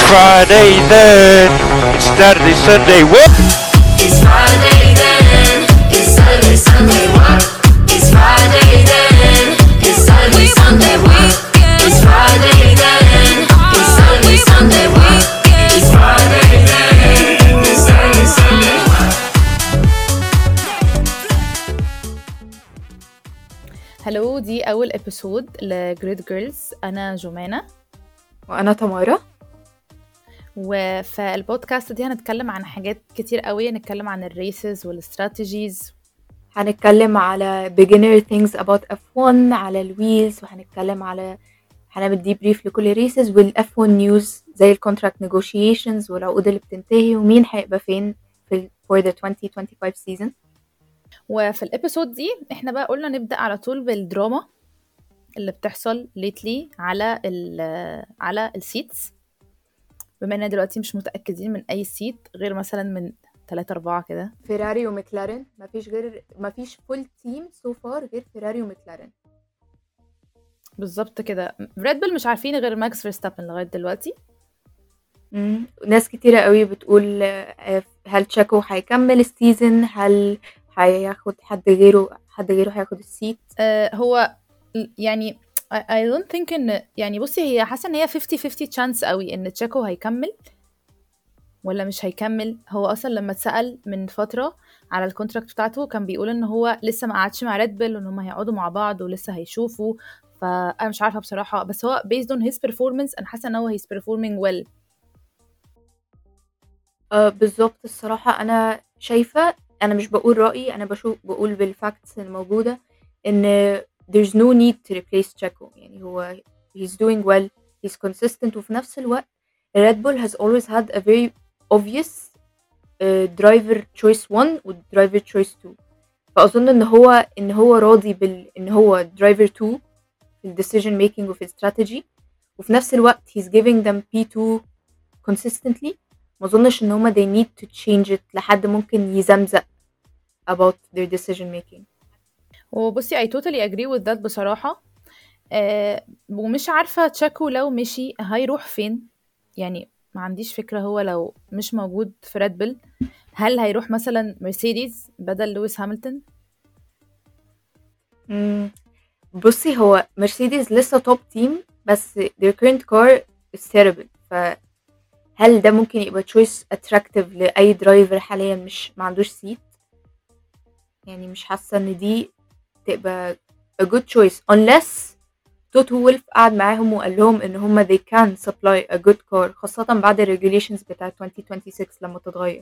Friday then. It's Saturday, Sunday. What? It's Friday then. It's Saturday, Sunday. What? It's Friday then. It's Saturday, Sunday. What? It's Friday then. It's Saturday, Sunday. What? It's Friday then. It's Saturday, Sunday. هلو دي أول إبيسود لجريد جيرلز أنا جمانة وانا تمارا وفي البودكاست دي هنتكلم عن حاجات كتير قوي هنتكلم عن الريسز والاستراتيجيز هنتكلم على beginner things about F1 على الويلز وهنتكلم على هنعمل ديبريف لكل ريسز والاف 1 نيوز زي الكونتراكت نيجوشيشنز والعقود اللي بتنتهي ومين هيبقى فين في ال- for the 2025 season وفي الإبيسود دي احنا بقى قلنا نبدأ على طول بالدراما اللي بتحصل ليتلي على ال على السيتس بما اننا دلوقتي مش متأكدين من أي سيت غير مثلا من تلاتة أربعة كده فيراري ومكلارن مفيش غير مفيش فول تيم سو فار غير فيراري ومكلارن بالظبط كده ريد بل مش عارفين غير ماكس فيرستابن لغاية دلوقتي مم. ناس كتيرة قوي بتقول آه، هل تشاكو هيكمل السيزون هل هياخد حد غيره حد غيره هياخد السيت آه، هو ل- يعني I I don't think ان يعني بصي هي حاسه ان هي 50 50 chance قوي ان تشاكو هيكمل ولا مش هيكمل هو اصلا لما اتسأل من فتره على الكونتراكت بتاعته كان بيقول ان هو لسه ما قعدش مع ريد بل وان هم هيقعدوا مع بعض ولسه هيشوفوا فانا مش عارفه بصراحه بس هو based on his performance انا حاسه ان هو he's performing well آه بالظبط الصراحة أنا شايفة أنا مش بقول رأيي أنا بشوف بقول بالفاكتس الموجودة إن there's no need to replace Checo يعني هو he's doing well he's consistent وفي نفس الوقت Red Bull has always had a very obvious uh, driver choice 1 و driver choice 2 فأظن إن هو إن هو راضي بال إن هو driver 2 في ال decision making وفي strategy وفي نفس الوقت he's giving them P2 consistently ما اظنش ان هما they need to change it لحد ممكن يزمزق about their decision making وبصي I totally agree with that بصراحة آه ومش عارفة تشاكو لو مشي هيروح فين يعني ما عنديش فكرة هو لو مش موجود في ريد بل هل هيروح مثلا مرسيدس بدل لويس هامilton مم. بصي هو مرسيدس لسه توب تيم بس their current car is terrible فهل ده ممكن يبقى choice attractive لأي درايفر حاليا مش ما عندوش سيت يعني مش حاسة ان دي تبقى a good choice unless توتو وولف قعد معاهم وقال لهم ان هما they can supply a good car خاصة بعد ال regulations بتاع 2026 لما تتغير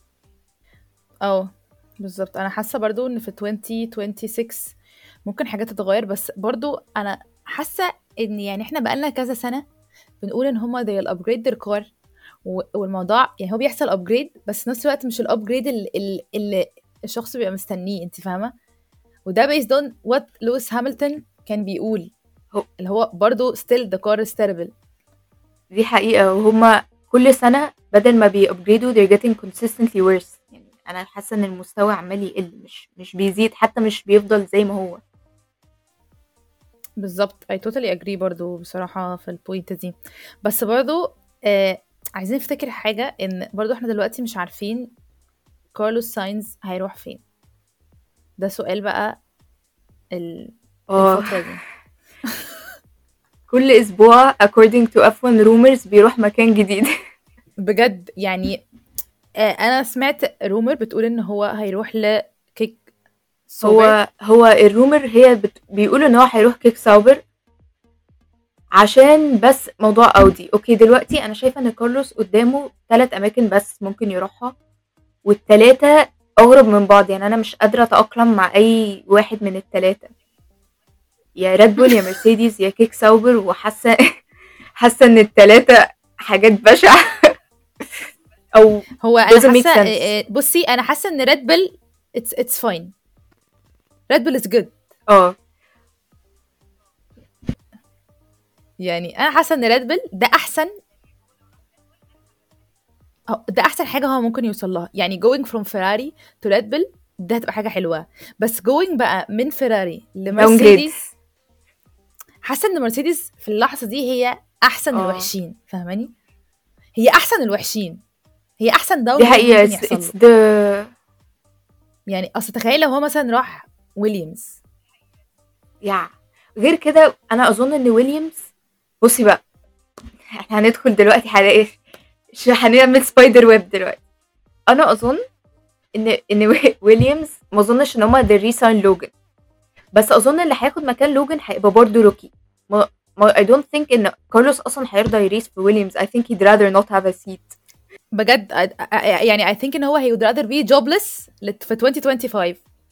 اه بالظبط انا حاسة برضو ان في 2026 ممكن حاجات تتغير بس برضو انا حاسة ان يعني احنا بقالنا كذا سنة بنقول ان هما they'll upgrade their car و- والموضوع يعني هو بيحصل ابجريد بس في نفس الوقت مش الابجريد اللي, اللي الشخص بيبقى مستنيه انت فاهمه وده based on what لويس هامilton كان بيقول هو- اللي هو برضه still the car is terrible دي حقيقة وهما كل سنة بدل ما بيأبجريدوا they're getting consistently worse يعني أنا حاسة إن المستوى عمال يقل مش مش بيزيد حتى مش بيفضل زي ما هو بالظبط I totally agree برضو بصراحة في البوينت دي بس برضو آه عايزين نفتكر حاجة ان برضو احنا دلوقتي مش عارفين كارلوس ساينز هيروح فين ده سؤال بقى ال- اه الفترة دي كل أسبوع according to F1 rumors بيروح مكان جديد بجد يعني آه انا سمعت رومر بتقول ان هو هيروح لكيك سوبر هو هو الرومر هي بت... بيقولوا إن هو هيروح كيك ساوبر عشان بس موضوع أودي أوكي دلوقتي أنا شايفة إن كارلوس قدامه ثلاث أماكن بس ممكن يروحها والتلاتة أغرب من بعض يعني أنا مش قادرة أتأقلم مع أي واحد من التلاتة يا ريد بول يا مرسيدس يا كيك ساوبر وحاسة حاسة إن التلاتة حاجات بشعة أو هو doesn't انا make حاسه sense. آه، آه، بصي انا حاسه ان ريد بل اتس اتس فاين ريد بل از جود اه يعني انا حاسه ان ريد بل ده احسن أو ده احسن حاجه هو ممكن يوصل لها يعني going from فيراري to ريد بل ده هتبقى حاجه حلوه بس going بقى من فيراري لمرسيدس حاسه ان مرسيدس في اللحظه دي هي احسن آه. الوحشين فاهماني هي احسن الوحشين هي احسن دوري دي حقيقة ممكن it's, يحصل it's له. the يعني اصل تخيل لو هو مثلا راح ويليامز يا غير كده انا اظن ان ويليامز بصي بقى احنا هندخل دلوقتي هنلاقي ش- هنعمل سبايدر ويب دلوقتي انا اظن ان ان وي- ويليامز ما اظنش ان هما they resign لوجان بس اظن اللي هياخد مكان لوجان هيبقى برضه روكي ما ما I don't think ان كارلوس اصلا هيرضى يريس في ويليامز I think he'd rather not have a seat بجد I- I- يعني I think ان هو he would rather be jobless لت- في 2025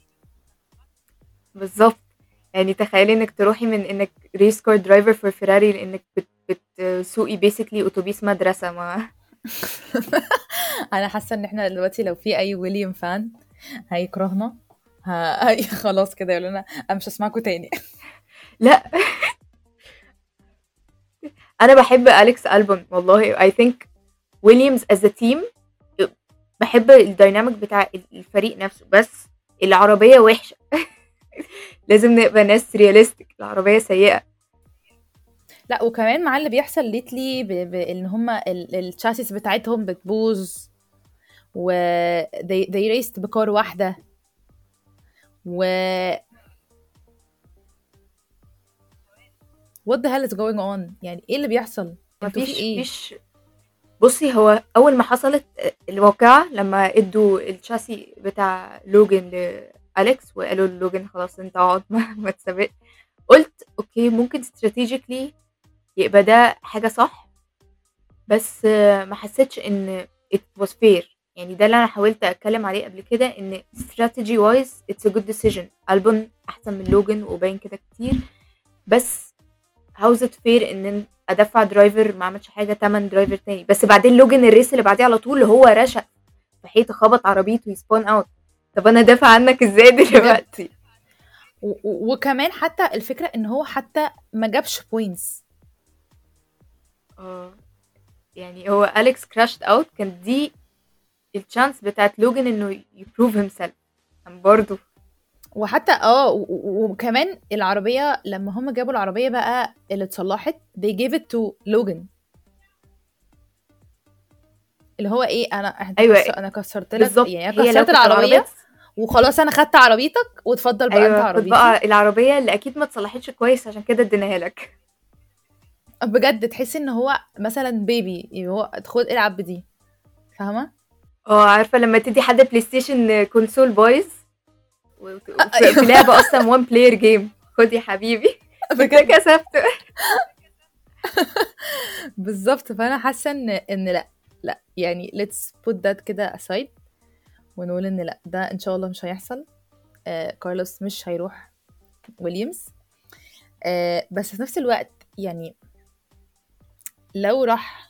بالظبط يعني تخيلي انك تروحي من انك ريس كار درايفر في فيراري لانك بت بتسوقي بيسكلي اتوبيس مدرسه ما انا حاسه ان احنا دلوقتي لو في اي ويليام فان هيكرهنا ه... هي خلاص كده يقول لنا انا مش هسمعكم تاني لا انا بحب اليكس البون والله I think ويليامز as a team بحب الديناميك بتاع الفريق نفسه بس العربيه وحشه لازم نبقى ناس رياليستيك العربيه سيئه لا وكمان مع اللي بيحصل ليتلي ب... ب... ان هما الشاسيس بتاعتهم بتبوظ و they, they raced بكار واحدة و what the hell is going on يعني ايه اللي بيحصل انتوا في مفيش ايه مفيش بصي هو اول ما حصلت الواقعه لما ادوا الشاسي بتاع لوجن لاليكس وقالوا لوجن خلاص انت اقعد ما, ما تسابق قلت اوكي ممكن استراتيجيكلي يبقى ده حاجه صح بس آه، ما حسيتش ان it was fair يعني ده اللي انا حاولت اتكلم عليه قبل كده ان strategy wise it's a good decision البون احسن من لوجن وباين كده كتير بس how's it fair ان ادفع درايفر ما عملش حاجه تمن درايفر تاني بس بعدين لوجن الريس اللي بعديه على طول هو رشق في حيطه خبط عربيته يسبون اوت طب انا دافع عنك ازاي دلوقتي و- و- وكمان حتى الفكرة ان هو حتى ما جابش بوينتس اه يعني هو اليكس كراشت اوت كان دي الشانس بتاعت لوجن انه يبروف هيم سيلف كان برضه وحتى اه و- و- وكمان العربية لما هم جابوا العربية بقى اللي اتصلحت they gave it to Logan اللي هو ايه انا إحنا أيوة، كسر- انا كسرت لك بالظبط يعني انا هي لو كسرت كانت العربية العربية- وخلاص انا خدت عربيتك واتفضل بقى انت ايوه خد عربيتي بقى العربيه اللي اكيد ما اتصلحتش كويس عشان كده اديناها لك بجد تحس ان هو مثلا بيبي يعني هو خد العب بدي فاهمه اه عارفه لما تدي حد بلاي ستيشن كونسول بايظ وت- وفي أيوة. في لعبه اصلا وان بلاير جيم خد يا حبيبي انت بجد كسبت بالظبط فانا حاسه ان ان لا لا يعني let's put that كده aside ونقول ان لا ده ان شاء الله مش هيحصل آه كارلوس مش هيروح ويليامز آه بس في نفس الوقت يعني لو راح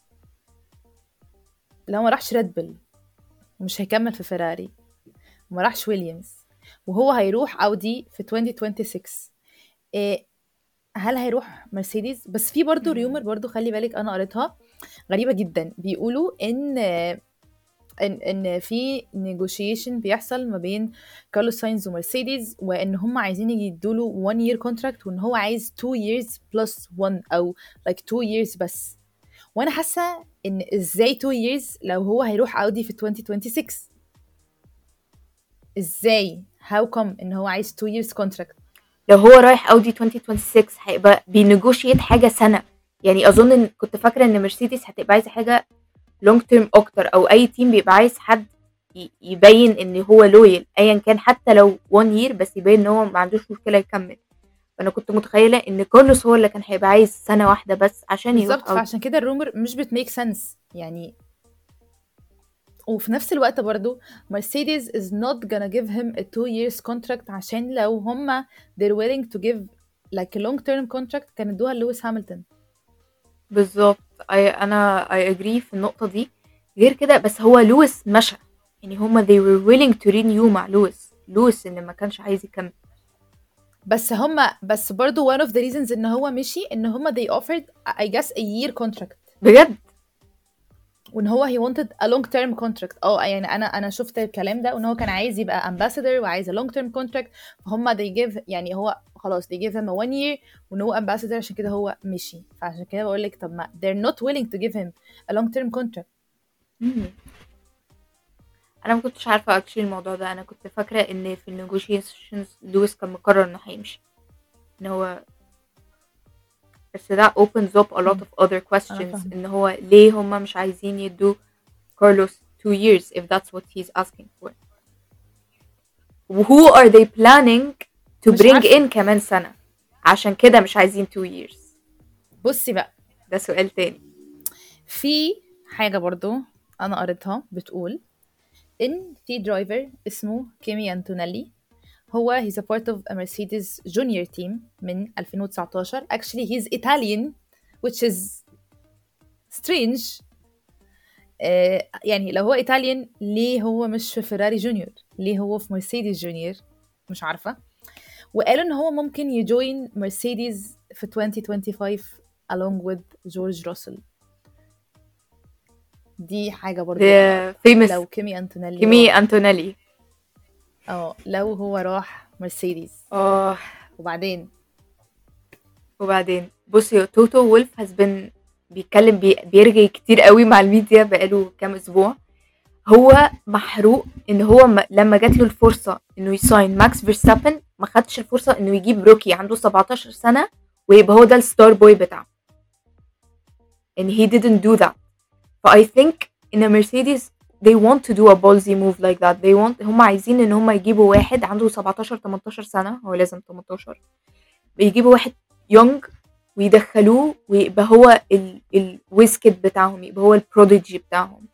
لو ما راحش ريد بل ومش هيكمل في فيراري وما راحش ويليامز وهو هيروح اودي في 2026 إيه هل هيروح مرسيدس بس في برضو مم. ريومر برضو خلي بالك انا قريتها غريبه جدا بيقولوا ان ان ان في نيجوشيشن بيحصل ما بين كارلوس ساينز ومرسيدس وان هم عايزين يدوا له 1 year contract وان هو عايز 2 years plus 1 او like 2 years بس وانا حاسه ان ازاي 2 years لو هو هيروح اودي في 2026 ازاي how come ان هو عايز 2 years contract لو هو رايح اودي 2026 هيبقى بينيجوشيت حاجه سنه يعني اظن ان كنت فاكره ان مرسيدس هتبقى عايزه حاجه لونج تيرم اكتر او اي تيم بيبقى عايز حد ي- يبين ان هو لويل ايا كان حتى لو 1 يير بس يبين ان هو ما عندوش مشكله يكمل فانا كنت متخيله ان كارلوس هو اللي كان هيبقى عايز سنه واحده بس عشان يروح بالظبط أودي. فعشان كده الرومر مش بتميك سنس يعني وفي نفس الوقت برضو مرسيدس is not gonna give him a two years contract عشان لو هما they're willing to give like a long term contract كان ادوها لويس هامilton بالظبط I- انا I agree في النقطه دي غير كده بس هو لويس مشى يعني هما they were willing to renew مع لويس لويس ان ما كانش عايز يكمل بس هما بس برضو one of the reasons ان هو مشي ان هما they offered I guess a year contract بجد وان هو he wanted a long term contract اه يعني انا انا شفت الكلام ده وان هو كان عايز يبقى ambassador وعايز a long term contract فهم they give يعني هو خلاص they give him a one year وان هو ambassador عشان كده هو مشي فعشان كده بقول لك طب ما they're not willing to give him a long term contract مم. انا ما كنتش عارفه اكشلي الموضوع ده انا كنت فاكره ان في النيجوشيشنز لويس كان مقرر انه هيمشي ان هو بس ده opens up a lot of other questions فاهمة. ان هو ليه هما مش عايزين يدوا كارلوس two years if that's what he's asking for who are they planning to مش bring عارفة. in كمان سنة عشان كده مش عايزين two years بصي بقى ده سؤال تاني في حاجة برضو أنا قريتها بتقول إن في درايفر اسمه كيمي أنتونيلي هو he's a part of a Mercedes junior team من 2019 actually he's Italian which is strange آه يعني لو هو إيطاليان ليه هو مش في فيراري جونيور ليه هو في مرسيدس جونيور مش عارفة وقالوا إن هو ممكن يجوين مرسيدس في 2025 along with جورج راسل دي حاجة برضو the famous لو كيمي أنتونيلي كيمي أنتونيلي اه لو هو راح مرسيدس اه وبعدين وبعدين بصي توتو وولف has been بيتكلم بي بيرغي كتير قوي مع الميديا بقاله كام اسبوع هو محروق ان هو م... لما جات له الفرصه انه يساين ماكس فيرستابن ما خدش الفرصه انه يجيب روكي عنده 17 سنه ويبقى هو ده الستار بوي بتاعه and he didn't do that ف I think in a Mercedes they want to do a ballsy move like that they want هم عايزين ان هم يجيبوا واحد عنده 17 18 سنه هو لازم 18 بيجيبوا واحد يونج ويدخلوه ويبقى هو ال الويسكت بتاعهم يبقى هو البروديجي بتاعهم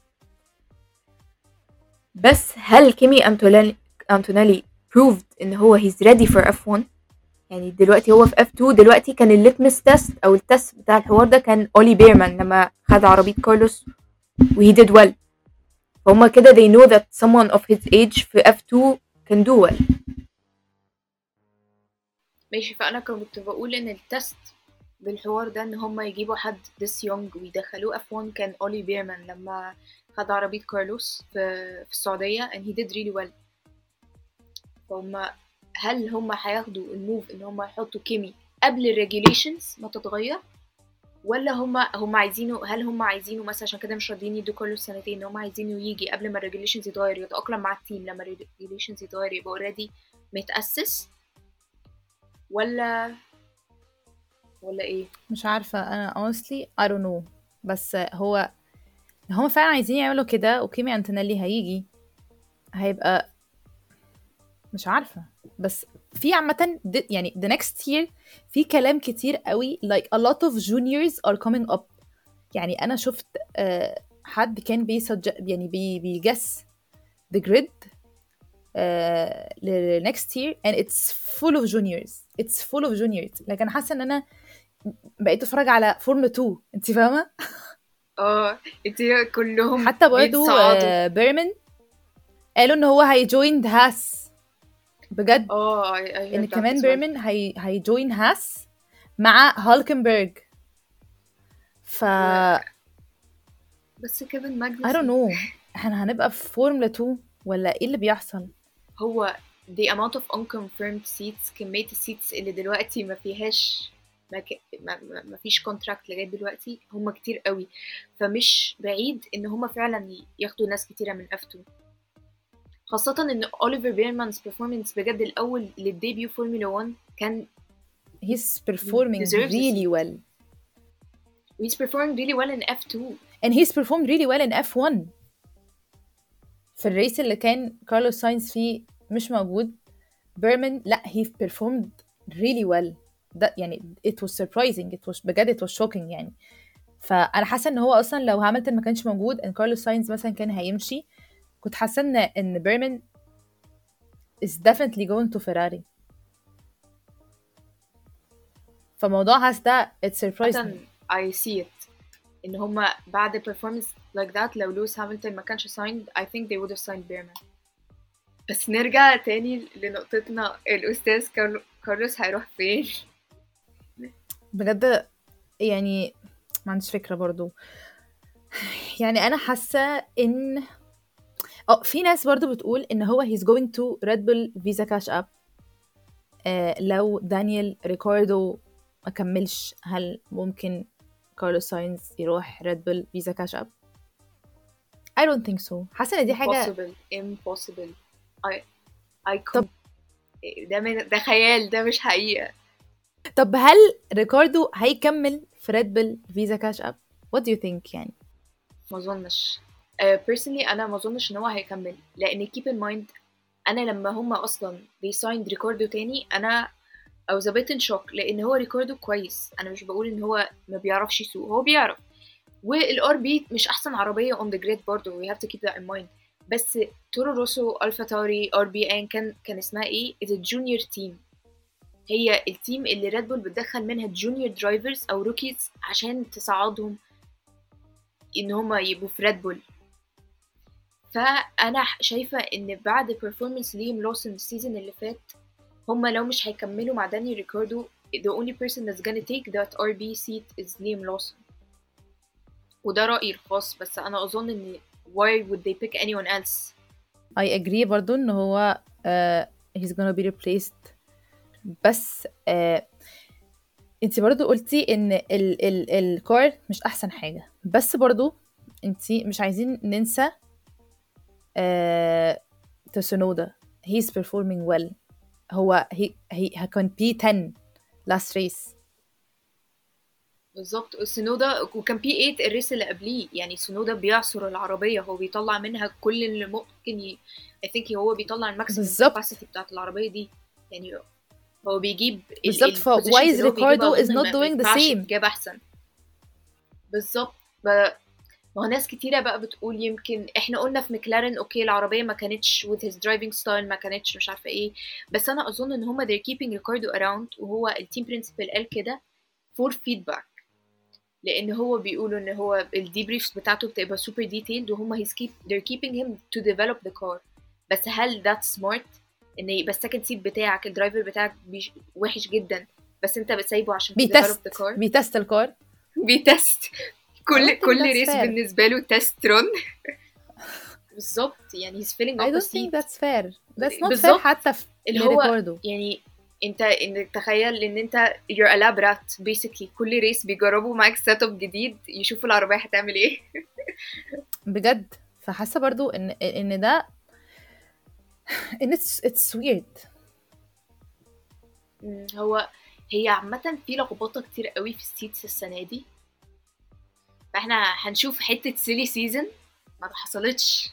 بس هل كيمي أنتونيلي أنتونيلي proved ان هو he's ready for F1 يعني دلوقتي هو في F2 دلوقتي كان الليتمس تيست او التست بتاع الحوار ده كان اولي بيرمان لما خد عربية كارلوس و he did well فهم كده they know that someone of his age في F2 can do well ماشي فانا كنت بقول ان التست بالحوار ده ان هم يجيبوا حد this young ويدخلوه F1 كان اولي بيرمان لما خد عربية كارلوس في, في السعودية and he did really well فهم هل هم هياخدوا الموف ان هم يحطوا كيمي قبل الريجوليشنز ما تتغير ولا هم هم عايزينه هل هم عايزينه مثلا عشان كده مش راضيين يدوا كارلوس سنتين ان هم عايزينه يجي قبل ما الريجوليشنز يتغير يتأقلم مع التيم لما الريجوليشنز يتغير يبقى اوريدي متأسس ولا ولا ايه مش عارفة أنا honestly I don't know بس هو هم فعلا عايزين يعملوا كده وكيمي أنتونيلي هيجي هيبقى مش عارفة بس في عامة د- يعني the next year في كلام كتير قوي like a lot of juniors are coming up يعني أنا شفت آه، حد كان بيسج يعني بي بيجس the grid آه، ل next year and it's full of juniors it's full of juniors لكن أنا حاسة إن أنا بقيت اتفرج على فورم 2 انت فاهمه اه انت كلهم حتى برضو بيتصعدوا. آه، بيرمن قالوا ان هو هيجوين هاس بجد اه I- I heard ان that كمان as well. بيرمن هي هيجوين هاس مع هالكنبرج ف بس كيفن ماجنس I don't know احنا هنبقى في فورمولا 2 ولا ايه اللي بيحصل هو the amount of unconfirmed seats كمية السيتس اللي دلوقتي ما فيهاش ما, ك... ما... ما ما فيش كونتراكت لغاية دلوقتي هم كتير قوي فمش بعيد ان هم فعلا ياخدوا ناس كتيرة من F2 خاصة ان اوليفر بيرمانز performance بجد الاول للديبيو فورمولا 1 كان he's performing deserves a really well he's performing really well in F2 and he's performed really well in F1 في الريس اللي كان كارلوس ساينز فيه مش موجود بيرمن لا he performed really well ده يعني it was surprising it was بجد it was shocking يعني فانا حاسه ان هو اصلا لو هامilton ما كانش موجود ان كارلوس ساينز مثلا كان هيمشي كنت حاسه ان ان بيرمن is definitely going to Ferrari فموضوع هاس ده it surprised me عامة I see it ان هما بعد performance like that لو لويس هامilton ما كانش signed I think they would have signed Behrman بس نرجع تاني لنقطتنا الأستاذ كارلو- كارلوس هيروح فين بجد يعني ما عنديش فكرة برضو يعني انا حاسه ان اه في ناس برضو بتقول ان هو he's going to Red Bull Visa Cash App آه لو دانيال ريكاردو ما كملش هل ممكن كارلوس ساينز يروح ريد بول فيزا كاش اب I don't think so حاسه ان دي حاجه impossible impossible I I طب- com- ده من ده خيال ده مش حقيقة طب هل ريكاردو هيكمل في ريد بول فيزا كاش اب what do you think يعني ما اظنش uh, personally انا ما اظنش ان هو هيكمل لان keep in mind انا لما هم اصلا they signed ريكاردو تاني انا I was a bit in shock لان هو ريكاردو كويس انا مش بقول ان هو ما بيعرفش يسوق هو بيعرف والار بي مش احسن عربيه on the grid برضه we have to keep that in mind بس تورو روسو الفا تاوري ار بي ان كان كان اسمها ايه is a junior team هي التيم اللي ريد بول بتدخل منها جونيور درايفرز او روكيز عشان تصعدهم ان هما يبقوا في ريد بول فانا شايفه ان بعد performance ليم لوسن السيزون اللي فات هما لو مش هيكملوا مع داني ريكاردو the only person that's gonna take that RB seat is ليم لوسن وده رأيي الخاص بس أنا أظن إن why would they pick anyone else I agree برضو ان هو uh, he's gonna be replaced بس uh, انت برضو قلتي ان ال ال الكار مش احسن حاجة بس برضو انت مش عايزين ننسى uh, تسونودا he's performing well هو he, he, he can be 10 last race بالظبط سنودا وكان بي 8 الريس اللي قبليه يعني سنودا بيعصر العربية هو بيطلع منها كل اللي ممكن ي... I think هو بيطلع الماكسيمم بالظبط. capacity بتاعت العربية دي يعني هو بيجيب ال- بالظبط، ال ف positions why is اللي هو بيجيبها Ricardo is أظن not ما- doing ما the ينفعش same؟ يتجاب أحسن بالظبط ب- ما هو ناس كتيرة بقى بتقول يمكن احنا قلنا في مكلارن اوكي العربية ما كانتش with his driving style ما كانتش مش عارفة ايه بس انا اظن ان هما they're keeping Ricardo around وهو التيم برنسبل قال كده for feedback لان هو بيقولوا ان هو الديبريفز بتاعته بتبقى super detailed وهم he's keep they're keeping him to develop the car بس هل that's smart ان يبقى السكند سيت بتاعك الدرايفر بتاعك بيش وحش جدا بس انت بتسيبه عشان to develop بيتست the car بيتست الكار بيتست I كل don't think كل that's ريس fair. بالنسبه له تيست رون بالظبط يعني he's filling I up a don't think seat that's fair that's not fair بالظبط. حتى في اللي هو لريكاردو يعني انت ان تخيل ان انت you're a lab rat basically كل ريس بيجربوا معاك سيت اب جديد يشوفوا العربيه هتعمل ايه بجد فحاسه برضو ان ان ده ان it's it's weird مم، هو هي عامة في لخبطة كتير قوي في السيتس السنة دي فاحنا هنشوف حتة سيلي سيزون ما حصلتش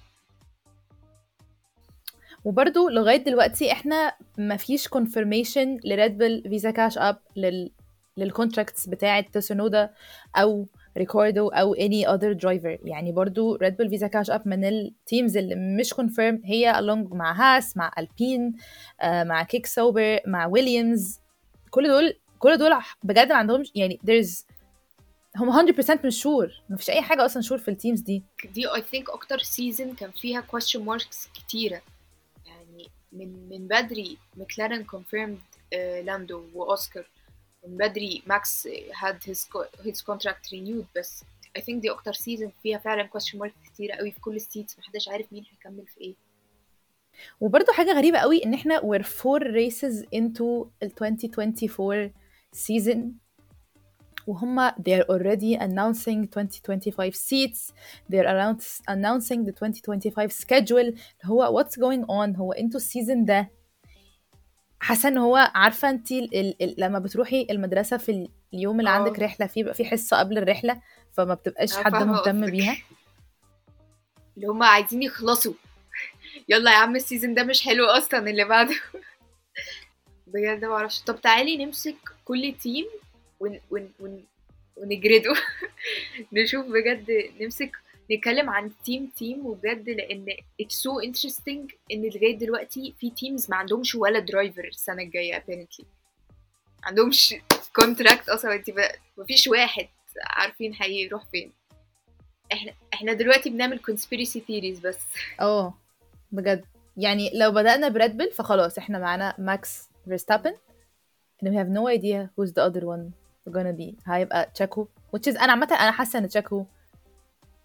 وبرضو لغايه دلوقتي احنا مفيش confirmation لريد بول فيزا كاش اب لل للكونتراكتس بتاعه تسونودا او ريكاردو او any other driver يعني برضو ريد بول فيزا كاش اب من التيمز اللي مش confirmed هي along مع هاس مع البين آه مع كيك سوبر مع ويليامز كل دول كل دول بجد ما عندهمش يعني there's هم 100% مش شور مفيش اي حاجه اصلا شور في التيمز دي دي I think أكتر سيزون كان فيها question marks كتيرة يعني من من بدري مكلارن confirmed آه، لاندو وأوسكار من بدري ماكس had his co- his contract renewed بس I think دي أكتر سيزون فيها فعلا question marks كتيرة قوي في كل السيتس محدش عارف مين هيكمل في ايه وبرضه حاجة غريبة قوي ان احنا we're four races into ال 2024 season وهم they are already announcing 2025 seats they're announce, announcing the 2025 schedule اللي هو what's going on هو انتوا السيزون ده حاسة ان هو عارفة انت ال ال ال لما بتروحي المدرسة في ال- اليوم اللي آه. عندك رحلة فيه بيبقى في حصة قبل الرحلة فما بتبقاش آه، حد فاهمة مهتم قصدك. بيها اللي هما عايزين يخلصوا يلا يا عم السيزون ده مش حلو اصلا اللي بعده بجد ما اعرفش طب تعالي نمسك كل تيم ون ون ون ونجرده نشوف بجد نمسك نتكلم عن تيم تيم وبجد لان it's so interesting ان لغايه دلوقتي في تيمز ما عندهمش ولا درايفر السنه الجايه apparently ما عندهمش كونتراكت اصلا انت بقى- مفيش واحد عارفين هيروح فين احنا احنا دلوقتي بنعمل conspiracy theories بس اه بجد يعني لو بدأنا بريد بل فخلاص احنا معانا ماكس فيرستابن and we have no idea who's the other one gonna be هيبقى تشاكو which is انا عامة انا حاسة ان تشاكو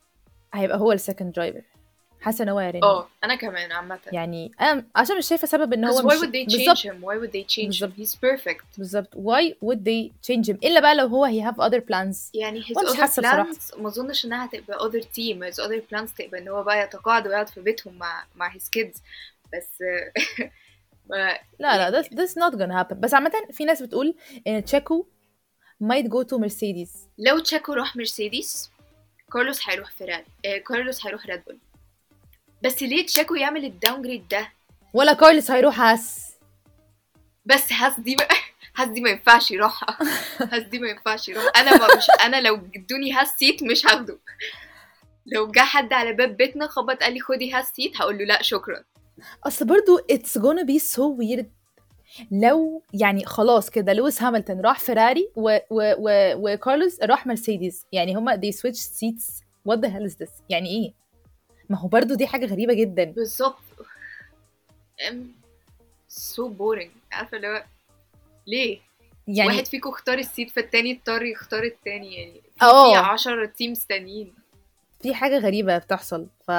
هيبقى هو السكند درايفر حاسه ان هو يا ريني اه انا كمان عامه يعني انا عشان مش شايفه سبب ان هو Because why مش would they بالظبط change him? Why would they change him? بالظبط. He's perfect. بالظبط why would they change him الا بقى لو هو he have other plans يعني his وأنا مش other حاسة بصراحة. plans ما اظنش انها هتبقى other team his other plans تبقى ان هو بقى يتقاعد ويقعد في بيتهم مع مع his kids بس ما- لا لا this, this not gonna happen بس عامة في ناس بتقول ان تشاكو might go to Mercedes لو تشاكو راح مرسيدس كارلوس هيروح فيراري آه كارلوس هيروح ريد بول بس ليه تشاكو يعمل الداون جريد ده ولا كارلوس هيروح هاس بس هاس دي بقى هاس دي ما ينفعش يروحها هاس دي ما ينفعش يروح انا ما مش انا لو ادوني هاس سيت مش هاخده لو جه حد على باب بيتنا خبط قال لي خدي هاس سيت هقول له لا شكرا اصل برضو it's gonna be so weird لو يعني خلاص كده لويس هامilton راح فيراري و و و وكارلوس راح مرسيدس يعني هما they switch seats what the hell is this يعني ايه ما هو برضو دي حاجة غريبة جدا بالظبط ام سو بورينج عارفه اللي هو ليه يعني واحد فيكم اختار السيت فالتاني اضطر يختار التاني يعني في اه. في 10 تيمز تانيين في حاجة غريبة بتحصل ف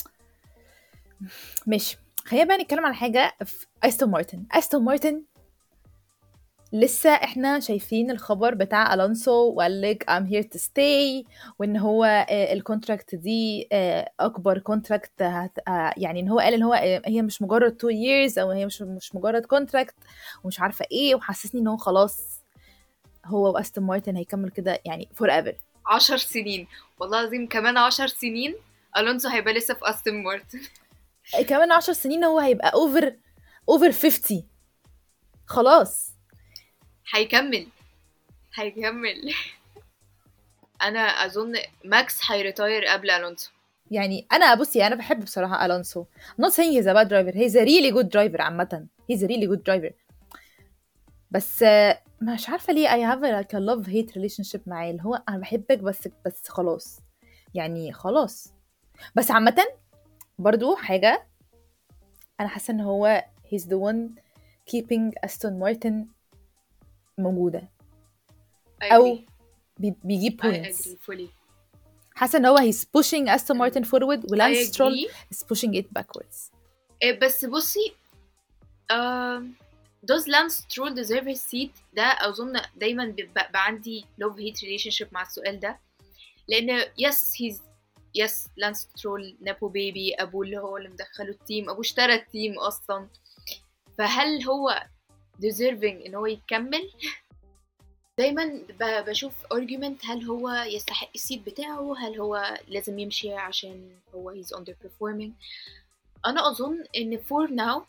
ماشي خلينا بقى نتكلم على حاجة في استون مارتن استون مارتن لسه احنا شايفين الخبر بتاع الونسو وقال لك I'm here to stay وان هو آه، الكونتراكت دي آه، اكبر كونتراكت هت... آه، يعني ان هو قال ان هو آه، هي مش مجرد 2 years او هي مش مش مجرد كونتراكت ومش عارفه ايه وحسسني ان هو خلاص هو واستون مارتن هيكمل كده يعني forever 10 سنين والله العظيم كمان 10 سنين الونسو هيبقى لسه في استون مارتن كمان عشر سنين هو هيبقى اوفر اوفر 50 خلاص هيكمل هيكمل انا اظن ماكس هيريتاير قبل الونسو يعني انا بصي انا بحب بصراحه الونسو I'm not saying he's a bad driver he's a really good driver عامه he's a really good driver بس آه، مش عارفه ليه I have a, like a love hate relationship معاه اللي هو انا بحبك بس بس خلاص يعني خلاص بس عامه برضو حاجه انا حاسه ان هو he's the one keeping استون مارتن موجوده I أو agree. بي- بيجيب I points agree fully حاسه ان هو he's pushing استون مارتن forward ولانس I سترول agree. is pushing it backwards إيه، بس بصي um, does Lance Stroll deserve his seat ده أظن دايما بيبقى بقى عندي love hate relationship مع السؤال ده لأن yes he's yes Lance Stroll نابو بيبي أبوه اللي هو اللي مدخله التيم أبوه اشترى التيم أصلا فهل هو deserving إن هو يكمل دايما ب- بشوف argument هل هو يستحق السيت بتاعه هل هو لازم يمشي عشان هو he's underperforming انا اظن ان فور ناو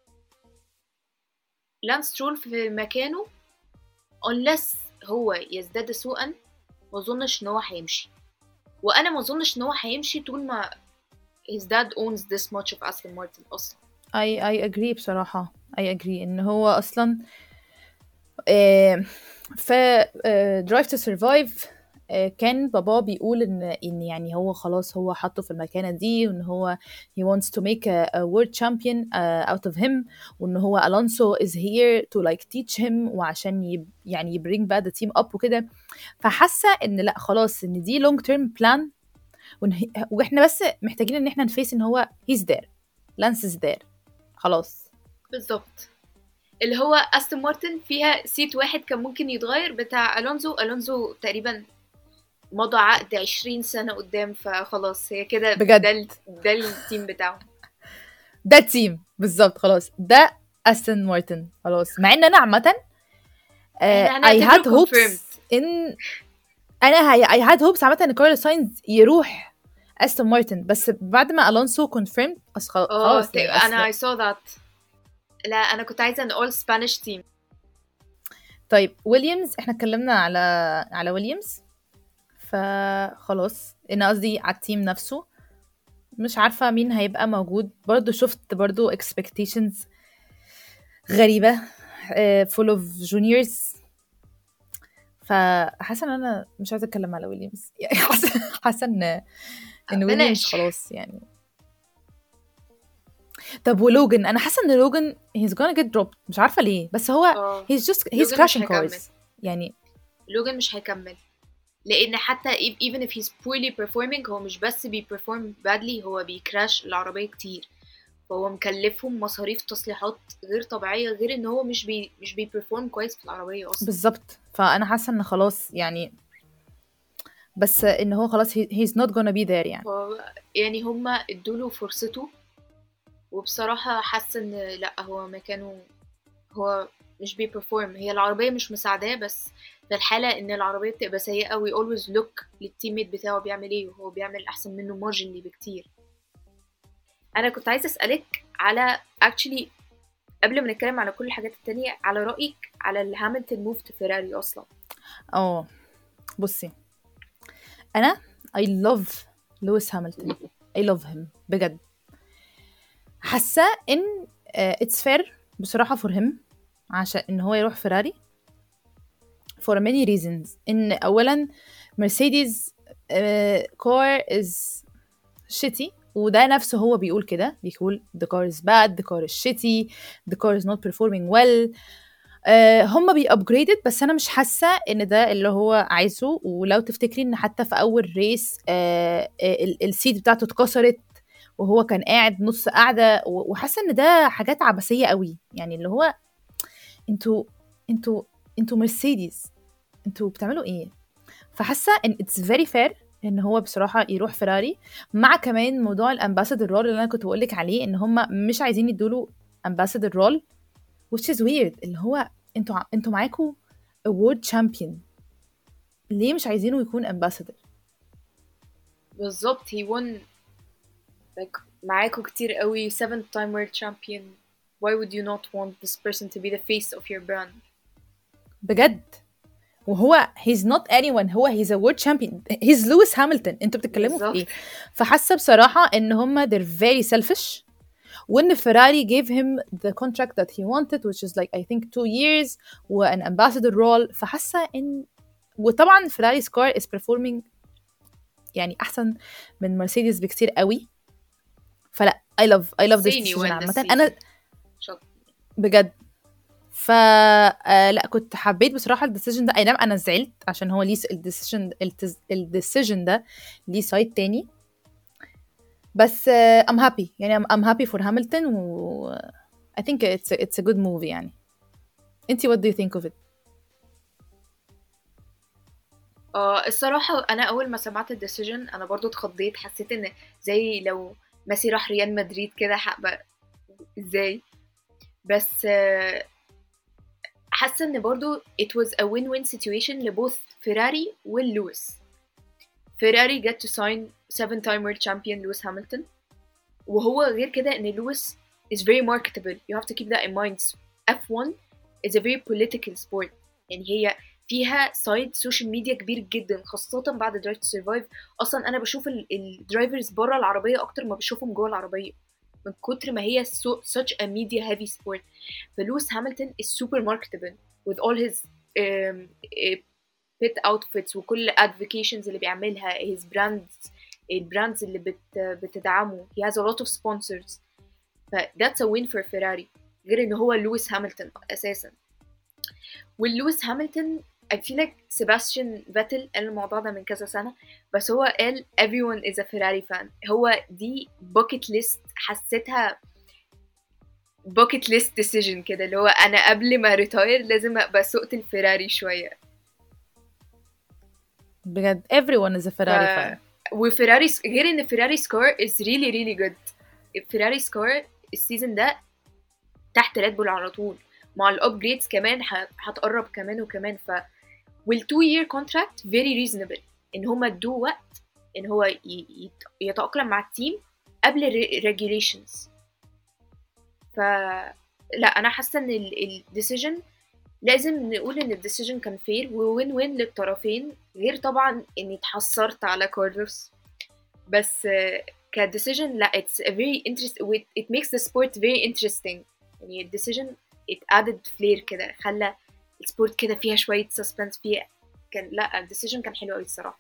لانس ترول في مكانه unless هو يزداد سوءا ما اظنش ان هو هيمشي وانا ما اظنش ان هو هيمشي طول ما his dad owns this much of Aston Martin اصلا I I agree بصراحة I agree إن هو أصلا آه، في آه، Drive to Survive آه، كان بابا بيقول إن إن يعني هو خلاص هو حطه في المكانة دي وإن هو he wants to make a, a world champion uh, out of him وإن هو Alonso is here to like teach him وعشان يب يعني يبرينج بقى the team up وكده فحاسة إن لأ خلاص إن دي long term plan وإن هي- وإحنا بس محتاجين إن إحنا نفيس إن هو he's there لانس is there خلاص بالظبط اللي هو استون مارتن فيها سيت واحد كان ممكن يتغير بتاع الونزو الونزو تقريبا مضى عقد 20 سنة قدام فخلاص هي كده بجد. ده ال- ده التيم بتاعهم ده التيم بالظبط خلاص ده استون مارتن خلاص مع ان انا عامه إحنا اي هنعتبره هاد هوبس confirmed. ان انا اي هاد هوبس عامه ان كارلوس ساينز يروح استون مارتن بس بعد ما الونسو كونفيرم اه خلاص ت- يعني انا I أصل- saw that لا انا كنت عايزه ان all Spanish team طيب ويليامز احنا اتكلمنا على على ويليامز فخلاص انا قصدي على التيم نفسه مش عارفة مين هيبقى موجود برضو شفت برضو expectations غريبة آه، full of juniors فحاسة ان انا مش عايزة اتكلم على ويليامز يعني حاسة حاسة ان ان بلاش. ويليامز خلاص يعني طب ولوجن انا حاسة ان لوجن he's gonna get dropped مش عارفة ليه بس هو اه he's just he's لوجان مش crashing هيكمل. cars يعني لوجان مش هيكمل لان حتى if- even if he's poorly performing هو مش بس بي perform badly هو بيكراش العربية كتير فهو مكلفهم مصاريف تصليحات غير طبيعية غير ان هو مش بي مش بي perform كويس في العربية اصلا بالظبط فانا حاسه ان خلاص يعني بس ان هو خلاص he, he's not gonna be there يعني ف- يعني هما ادوله فرصته وبصراحة حاسة ان لا هو مكانه هو مش بي perform هي العربية مش مساعداه بس في الحالة ان العربية بتبقى سيئة we always look للتيميت بتاعه بيعمل ايه وهو بيعمل احسن منه مارجنلي بكتير انا كنت عايزة اسألك على actually قبل ما نتكلم على كل الحاجات التانية على رأيك على الهامilton موف تو فيراري اصلا اه بصي انا I love لويس هامilton I love him بجد حاسه ان uh, it's fair بصراحه for him عشان ان هو يروح فيراري for many reasons ان اولا مرسيدس كار is shitty وده نفسه هو بيقول كده بيقول the car is bad the car is shitty the car is not performing well آه، هم بيأبجريدد بس انا مش حاسه ان ده اللي هو عايزه ولو تفتكري ان حتى في اول ريس آه، آه، ال- السيت بتاعته اتكسرت وهو كان قاعد نص قاعده و- وحاسه ان ده حاجات عبثيه قوي يعني اللي هو انتوا انتوا انتوا مرسيدس انتوا بتعملوا ايه فحاسه ان اتس فيري فير ان هو بصراحه يروح فيراري مع كمان موضوع الامباسادور رول اللي انا كنت بقول لك عليه ان هم مش عايزين يدوله امباسادور رول which is weird اللي هو انتوا ع- انتوا معاكوا award champion ليه مش عايزينه يكون ambassador بالظبط he won like معاكوا كتير قوي seven time world champion why would you not want this person to be the face of your brand بجد وهو he's not anyone هو he's a world champion he's Lewis Hamilton انتوا بتتكلموا في بالظبط. ايه فحاسه بصراحه ان هم they're very selfish وان فيراري gave him the contract that he wanted which is like I think two years وان ambassador role فحاسه ان وطبعا فيراري سكار is performing يعني احسن من مرسيدس بكتير قوي فلا I love I love this زيني decision won this عامة انا season. شاطر. بجد ف آه، لا كنت حبيت بصراحه الديسيجن ده اي نعم انا زعلت عشان هو ليه الديسيجن الديسيجن ده ليه سايد تاني بس آه، I'm happy يعني I'm, I'm happy for Hamilton و I think it's a, it's a good move يعني انتي what do you think of it اه الصراحة أنا أول ما سمعت الديسيجن أنا برضو اتخضيت حسيت إن زي لو ميسي راح ريال مدريد كده حق ازاي بس آه، حاسة إن برضو it was a win-win situation لبوث فيراري واللويس فيراري get to sign seven time world champion لويس هامilton وهو غير كده إن لويس is very marketable you have to keep that in mind F1 is a very political sport يعني هي فيها سايد سوشيال ميديا كبير جدا خاصة بعد درايف تو سرفايف أصلا أنا بشوف الدرايفرز بره العربية أكتر ما بشوفهم جوه العربية من كتر ما هي so, such a media heavy sport فلويس هامilton is super marketable with all his um, eh, pit outfits وكل advocations اللي بيعملها his brands البراندز اللي بت, بتدعمه he has a lot of sponsors ف that's a win for Ferrari غير ان هو لويس هامilton اساسا واللويس هامilton I feel like سيباستيان فيتل قال الموضوع ده من كذا سنة بس هو قال everyone is a Ferrari fan هو دي bucket list حسيتها bucket list decision كده اللي هو أنا قبل ما ريتاير لازم أبقى سوقت الفيراري شوية بجد everyone is a Ferrari ف- fan وفيراري غير ان فيراري سكور is really really good فيراري سكور السيزون ده تحت ريد بول على طول مع الابجريدز كمان ه- هتقرب كمان وكمان ف والتو يير كونتراكت فيري ريزونبل ان هما ادوه وقت ان هو ي- يت- يتأقلم مع التيم قبل الريجيليشنز ف لا انا حاسه ان الديسيجن لازم نقول ان الديسيجن كان فير ووين وين للطرفين غير طبعا اني اتحسرت على كارلوس بس كديسيجن لا it's a very interest it makes the sport very interesting يعني الديسيجن it added flair كده خلى السبورت كده فيها شوية suspense فيها كان لا الديسيجن كان حلو قوي الصراحة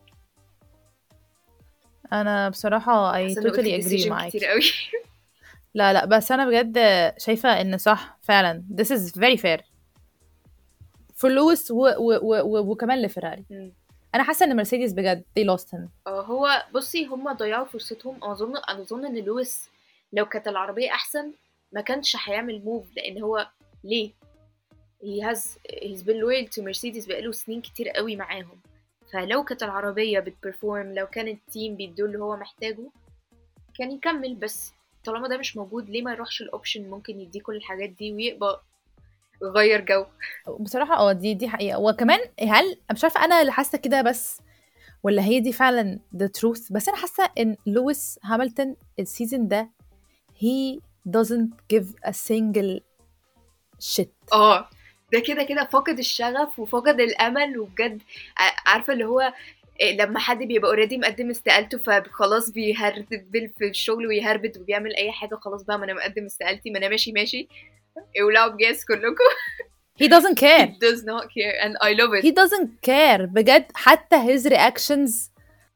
انا بصراحه I حاسة إني قلت totally agree decision معاكي كتير قوي لا لا بس انا بجد شايفه ان صح فعلا this is very fair for لويس و, و, و, و, وكمان لفيراري مم. انا حاسه ان مرسيدس بجد they lost him آه، هو بصي هما ضيعوا فرصتهم اظن انا اظن ان لويس لو كانت العربيه احسن ما كانش هيعمل موف لان هو ليه he has he's been loyal to مرسيدس بقاله سنين كتير قوي معاهم فلو كانت العربيه بتبرفورم لو كان التيم بيدوا اللي هو محتاجه كان يكمل بس طالما ده مش موجود ليه ما يروحش الاوبشن ممكن يديه كل الحاجات دي ويبقى يغير جو بصراحه اه دي دي حقيقه وكمان هل أنا مش عارفه انا اللي حاسه كده بس ولا هي دي فعلا the truth بس انا حاسه ان لويس هامilton السيزون ده he doesn't give a single shit اه ده كده كده فقد الشغف وفقد الامل وبجد ع- عارفه اللي هو إيه، لما حد بيبقى اوريدي مقدم استقالته فخلاص بيهربل في الشغل ويهربد وبيعمل اي حاجه خلاص بقى ما انا مقدم استقالتي ما انا ماشي ماشي اولعوا بجاز كلكم he doesn't he care does not care and I love it he doesn't care بجد حتى his reactions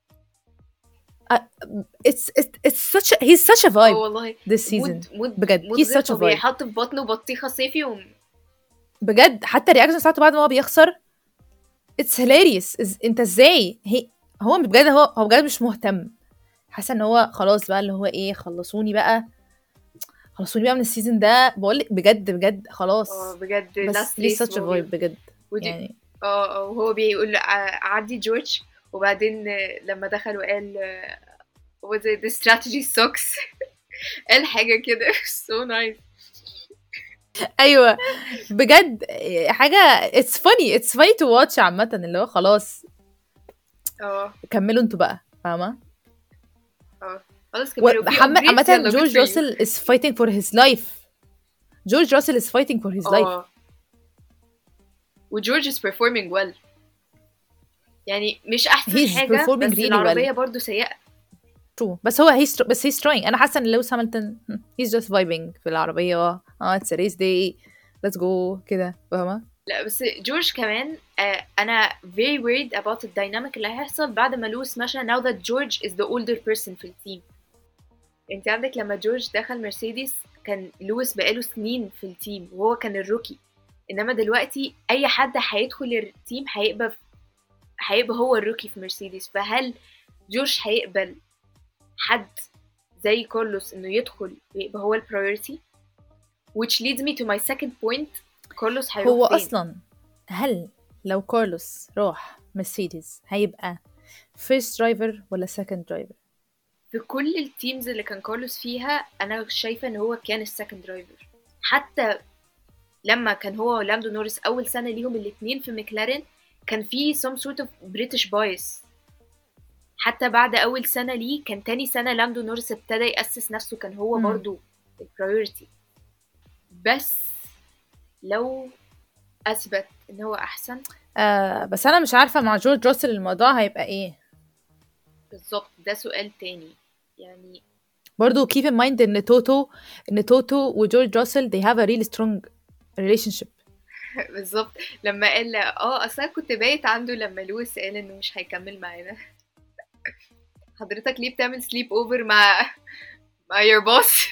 uh, it's it's it's such a, he's such a اه vibe والله this season مود مود بجد مود he's غير such a طبيعي vibe حط في بطنه بطيخه صيفي و... بجد حتى الرياكشن بتاعته بعد ما هو بيخسر it's hilarious إز... انت ازاي هي هو بجد هو هو بجد مش مهتم حاسه ان هو خلاص بقى اللي هو ايه خلصوني بقى خلصوني بقى من السيزون ده بقول لك بجد بجد خلاص اه بجد بس last ليه race such a وهو بي- vibe بجد ودي يعني اه اه وهو بيقول ع- عدي جورج وبعدين آه، لما دخل وقال آه، was it the strategy sucks قال حاجة كده so nice ايوه بجد حاجه it's funny it's funny to watch عامه اللي هو خلاص اه كملوا انتوا بقى فاهمه خلاص كملوا في ومحمد upgrades، عامه يلا good جورج for you. راسل is fighting for his life جورج راسل is fighting for his life اه وجورج is performing well يعني مش احسن He's حاجة performing بس really العربية برضو سيئة true بس هو he's str- بس he's trying انا حاسه ان لويس هامilton hmm, he's just vibing في العربيه اه it's a race day let's go كده فاهمه لا بس جورج كمان آه انا very worried about الديناميك اللي هيحصل بعد ما لويس مشى now that George is the older person في التيم انت عندك لما جورج دخل مرسيدس كان لويس بقاله سنين في التيم وهو كان الروكي انما دلوقتي اي حد هيدخل التيم هيبقى هيبقى هو الروكي في مرسيدس فهل جورج هيقبل حد زي كارلوس انه يدخل ويبقى هو البرايورتي which leads me to my second point كارلوس هيروح هو فين؟ اصلا هل لو كارلوس راح مرسيدس هيبقى first driver ولا second driver في كل التيمز اللي كان كارلوس فيها انا شايفه ان هو كان السكند درايفر حتى لما كان هو ولاندو نورس اول سنه ليهم الاثنين في مكلارين كان في some sort of British bias حتى بعد اول سنه ليه كان تاني سنه لاندو نورس ابتدى ياسس نفسه كان هو مم. برضو البرايورتي بس لو اثبت ان هو احسن آه بس انا مش عارفه مع جورج راسل الموضوع هيبقى ايه بالظبط ده سؤال تاني يعني برضو keep in mind ان توتو ان توتو وجورج راسل they have a really strong relationship بالظبط لما قال اه اصل أنا كنت بايت عنده لما لويس قال انه مش هيكمل معانا حضرتك ليه بتعمل سليب اوفر مع مع يور بوس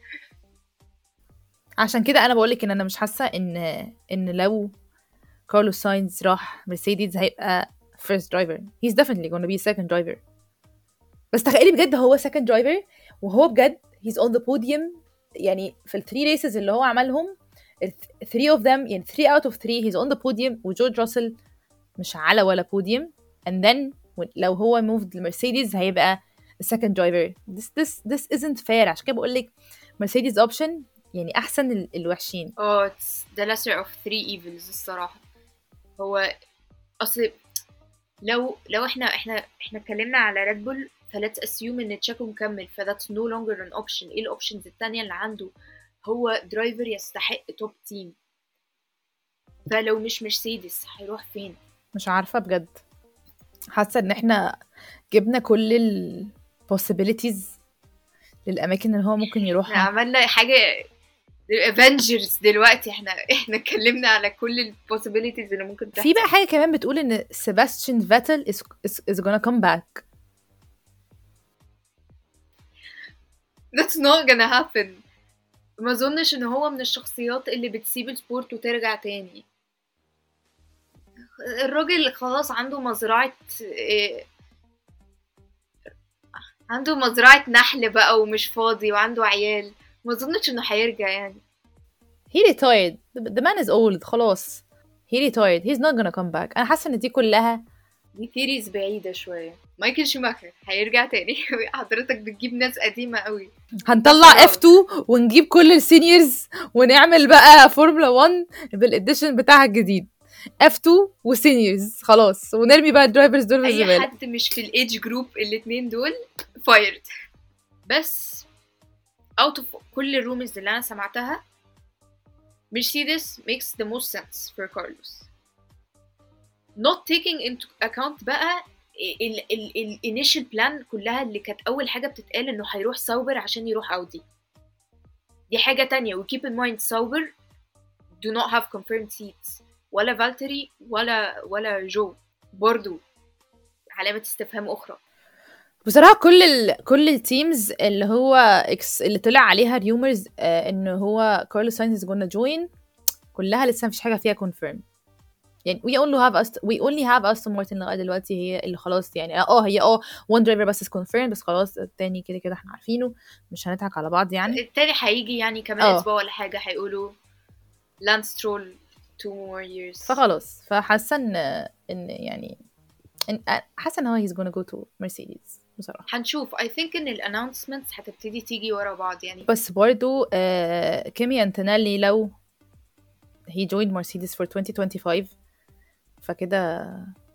عشان كده انا بقولك ان انا مش حاسه ان ان لو كارلوس ساينز راح مرسيدس هيبقى first driver he's definitely gonna be second driver بس تخيلي بجد هو second driver وهو بجد he's on the podium يعني في الثري ريسز اللي هو عملهم ال three of them يعني three out of three he's on the podium وجورج راسل مش على ولا podium and then when- لو هو moved لمرسيدس هيبقى the second driver this this this isn't fair عشان كده بقول لك مرسيدس option يعني احسن ال- الوحشين اه it's the lesser of three evils الصراحة هو اصل لو لو احنا احنا احنا اتكلمنا على ريد بول فلتس اسيوم ان تشاكو مكمل ف that's no longer an option ايه الاوبشنز التانية اللي عنده هو درايفر يستحق توب تيم فلو مش مرسيدس هيروح فين مش عارفه بجد حاسه ان احنا جبنا كل ال possibilities للاماكن اللي هو ممكن احنا يروحها عملنا حاجة افنجرز دلوقتي احنا احنا اتكلمنا على كل البوسيبيليتيز اللي ممكن تحصل في بقى حاجه كمان بتقول ان سيباستيان فاتل is, is, is gonna come back That's not gonna happen ما اظنش ان هو من الشخصيات اللي بتسيب السبورت وترجع تاني الراجل خلاص عنده مزرعة إيه، عنده مزرعة نحل بقى ومش فاضي وعنده عيال ما اظنش انه هيرجع يعني he retired the the man is old خلاص he retired he's not gonna come back انا حاسه ان دي كلها دي ثيريز بعيدة شوية مايكل شوماخر هيرجع تاني حضرتك بتجيب ناس قديمة قوي هنطلع خلاص. F2 ونجيب كل السينيورز ونعمل بقى فورمولا 1 بالاديشن بتاعها الجديد F2 وسينيورز خلاص ونرمي بقى الدرايفرز دول في اي الزباله حد مش في الايدج جروب الاتنين دول فايرد بس اوت اوف كل الرومز اللي انا سمعتها مرسيدس makes the most sense for Carlos not taking into account بقى ال ال ال initial plan كلها اللي كانت اول حاجه بتتقال انه هيروح ساوبر عشان يروح اودي دي حاجه تانية و keep in mind ساوبر do not have confirmed seats ولا فالتري ولا ولا جو برضو علامة استفهام أخرى بصراحه كل ال... كل التيمز اللي هو اكس اللي طلع عليها ريومرز آه ان هو كارلوس ساينز از جونا جوين كلها لسه مفيش حاجه فيها كونفيرم يعني we only have us we only have Aston Martin لغايه دلوقتي هي اللي خلاص يعني اه هي اه one driver بس is confirmed بس خلاص التاني كده كده احنا عارفينه مش هنضحك على بعض يعني التاني هيجي يعني كمان اه. أسبوع ولا حاجة هيقولوا لاندسترول two more years فخلاص فحاسه ان ان يعني إن حاسه ان هو he's gonna go to Mercedes بصراحه هنشوف I think إن الانونسمنتس هتبتدي تيجي ورا بعض يعني بس برضو آه كيمي انتونيلي لو he joined Mercedes for 2025 فكده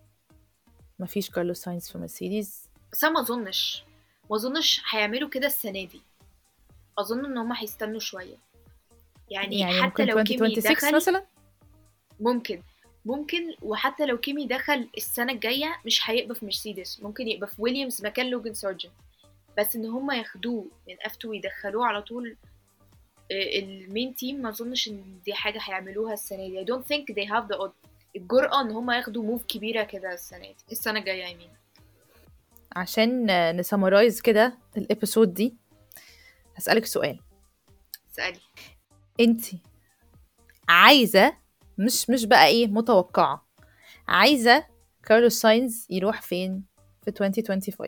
مفيش كارلوس ساينز في مرسيدس بس أنا ما أظنش ما أظنش هيعملوا كده السنة دي أظن إن هما هيستنوا شوية يعني, يعني حتى ممكن لو كيمي 2026 دخل مثلا ممكن ممكن وحتى لو كيمي دخل السنة الجاية مش هيبقى في مرسيدس ممكن يبقى في ويليامز مكان لوجان سارجنت بس ان هم ياخدوه من F2 ويدخلوه على طول آه، المين تيم ما اظنش ان دي حاجة هيعملوها السنة دي I don't think they have the الجرأة ان هم ياخدوا موف كبيرة كده السنة دي السنة الجاية I mean عشان آه، نسمرايز كده الابيسود دي هسألك سؤال اسألي انتي عايزة مش مش بقى ايه متوقعة عايزة كارلوس ساينز يروح فين في 2025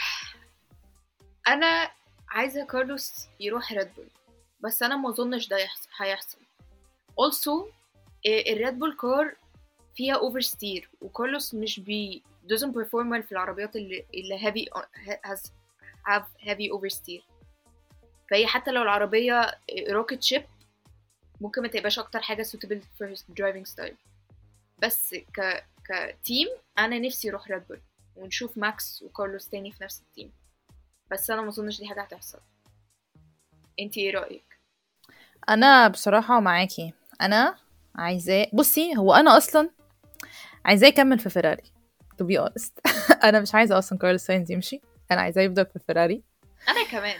انا عايزة كارلوس يروح ريد بول بس انا ما اظنش ده يحصل هيحصل also الريد بول كار فيها اوفر ستير وكارلوس مش بي doesn't perform well في العربيات اللي اللي heavy has have heavy oversteer فهي حتى لو العربية روكت شيب ممكن ما تبقاش اكتر حاجة suitable for his driving style بس ك كتيم انا نفسي اروح ريد بول ونشوف ماكس وكارلوس تاني في نفس التيم بس انا ما اظنش دي حاجة هتحصل انتي ايه رأيك؟ انا بصراحة معاكي انا عايزاه بصي هو انا اصلا عايزاه يكمل في فيراري to be honest انا مش عايزه اصلا كارلوس ساينز يمشي انا عايزاه يفضل في فيراري انا كمان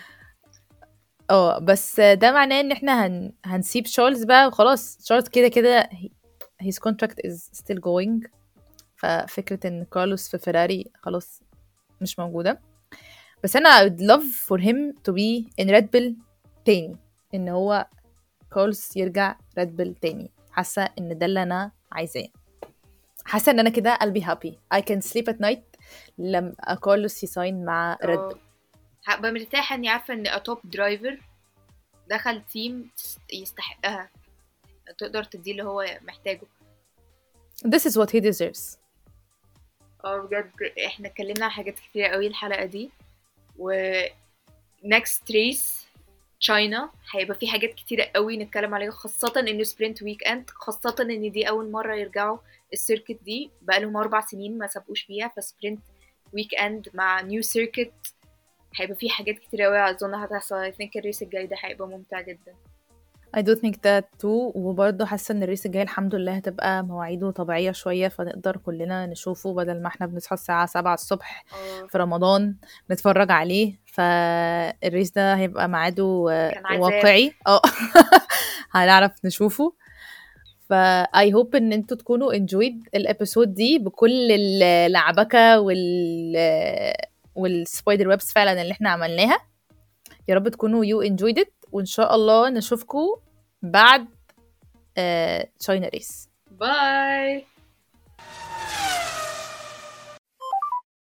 اه بس ده معناه ان احنا هن... هنسيب شارلز بقى وخلاص شارلز كده كده he- his contract is still going ففكرة ان كارلوس في فيراري خلاص مش موجودة بس انا I would love for him to be in Red Bull تاني ان هو كارلوس يرجع Red Bull تاني حاسة ان ده اللي انا عايزاه حاسة ان انا كده I'll be happy I can sleep at night لما كارلوس يساين مع Red Bull اه. هبقى مرتاحة اني عارفة ان اتوب درايفر دخل تيم تس- يستحقها تقدر تديه اللي هو محتاجه this is what he deserves اه بجد احنا اتكلمنا عن حاجات كتيرة قوي الحلقة دي و next race تشاينا هيبقى في حاجات كتيرة قوي نتكلم عليها خاصة انه سبرنت ويك اند خاصة ان دي اول مرة يرجعوا السيركت دي بقالهم اربع سنين ما سابقوش فيها فسبرنت ويك اند مع نيو سيركت هيبقى في حاجات كتير قوي اظن هتحصل I think الريس الجاي ده هيبقى ممتع جدا I do think that too وبرضه حاسة ان الريس الجاي الحمد لله هتبقى مواعيده طبيعية شوية فنقدر كلنا نشوفه بدل ما احنا بنصحى الساعة سبعة الصبح اه في رمضان نتفرج عليه فالريس ده هيبقى ميعاده آه، كان عذاب. واقعي اه هنعرف نشوفه ف I hope ان انتوا تكونوا enjoyed الابيسود دي بكل اللعبكة وال والسبايدر ويبس فعلا اللي احنا عملناها يا رب تكونوا you enjoyed it وان شاء الله نشوفكم بعد تشاينا ريس باي